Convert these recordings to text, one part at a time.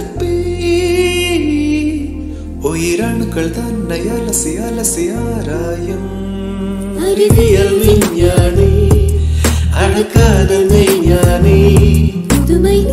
சிற்பி உயிரணுக்கள் தன்னை அலசி அலசி ஆராயும் அறிவியல் விஞ்ஞானி அழகாத மெய்ஞானி புதுமை நீ.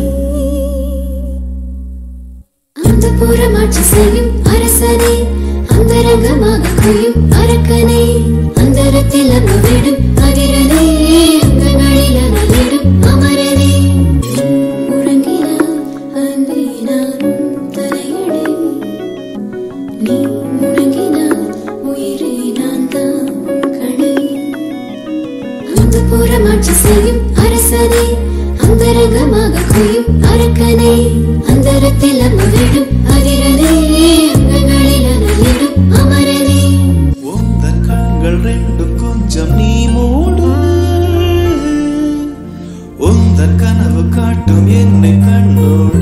அந்த புறமாட்சி செய்யும் அரசனே அந்தரங்கமாக கொய்யும் அரக்கனே அந்தரத்தில் அங்கு விடும் அதிரனே அங்கங்களில் அனலிடும் அமரனே உறங்கினார் அன்பே நானும் தலையணை நீ முழங்கினார் உயிரே நான் தான் உன் கடை அந்த புறமாட்சி செய்யும் அரசனே அந்தரங்கமாக கொய்யும் அரக்கனே அந்தரத்தில் அமுதிடும் அதிரனே அங்கங்களில் அனலிடும் அமரனே உந்தன் கண்கள் ரெண்டும் கொஞ்சம் நீ மூடு உந்தன் கனவு காட்டும் என்னை கண்ணோடு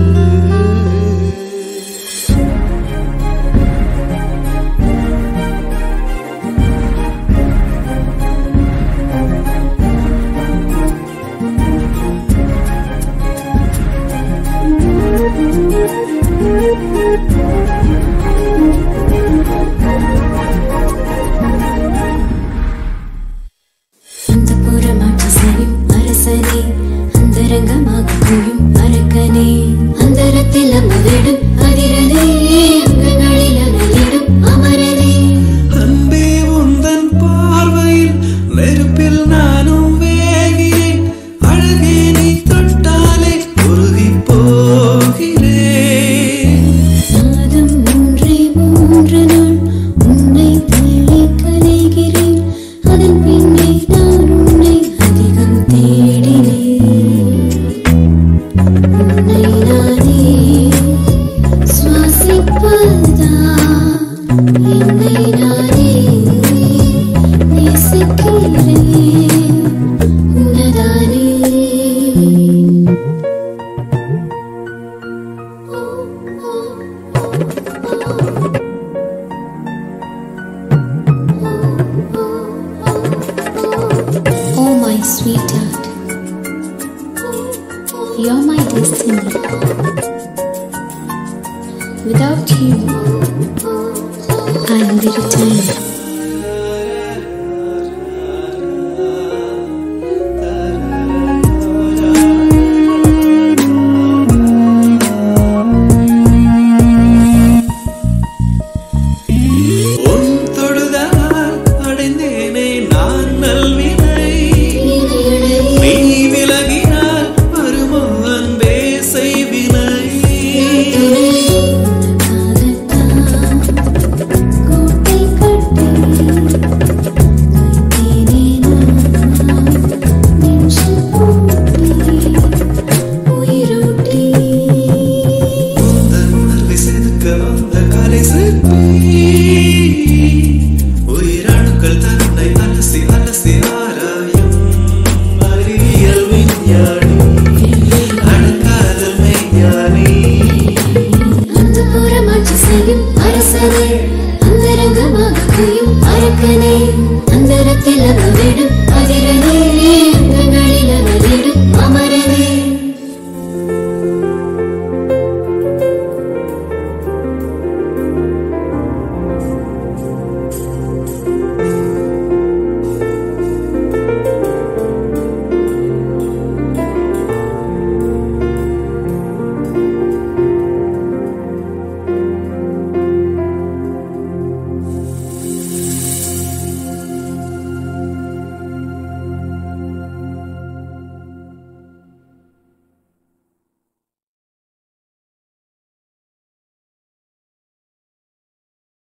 அந்த புறமாட்சி செய்யும் அரசனே அந்தரங்கமாக கொய்யும் அரக்கனே அந்தரத்தில் அமுதிடும் அதிரனே அங்கங்களில் அனலிடும் அமரனே அன்பே உந்தன் பார்வையில் நெருப்பில் நானும் வேகிறேன் அழகே நீ தொட்டாலே உருகி போகிறேன் மாதம் மூன்றே மூன்று நாள் உன்னை தேடி கலைகிறேன் அதன் பின்னே நான் உன்னை அதிகம் தேடினேன் உன்னை நானே சுவாசிப்பதா என்னை நானே நேசிக்கிறேன் உன்னதானே Oh, my sweetheart, you're my destiny. Without you, I'm the return.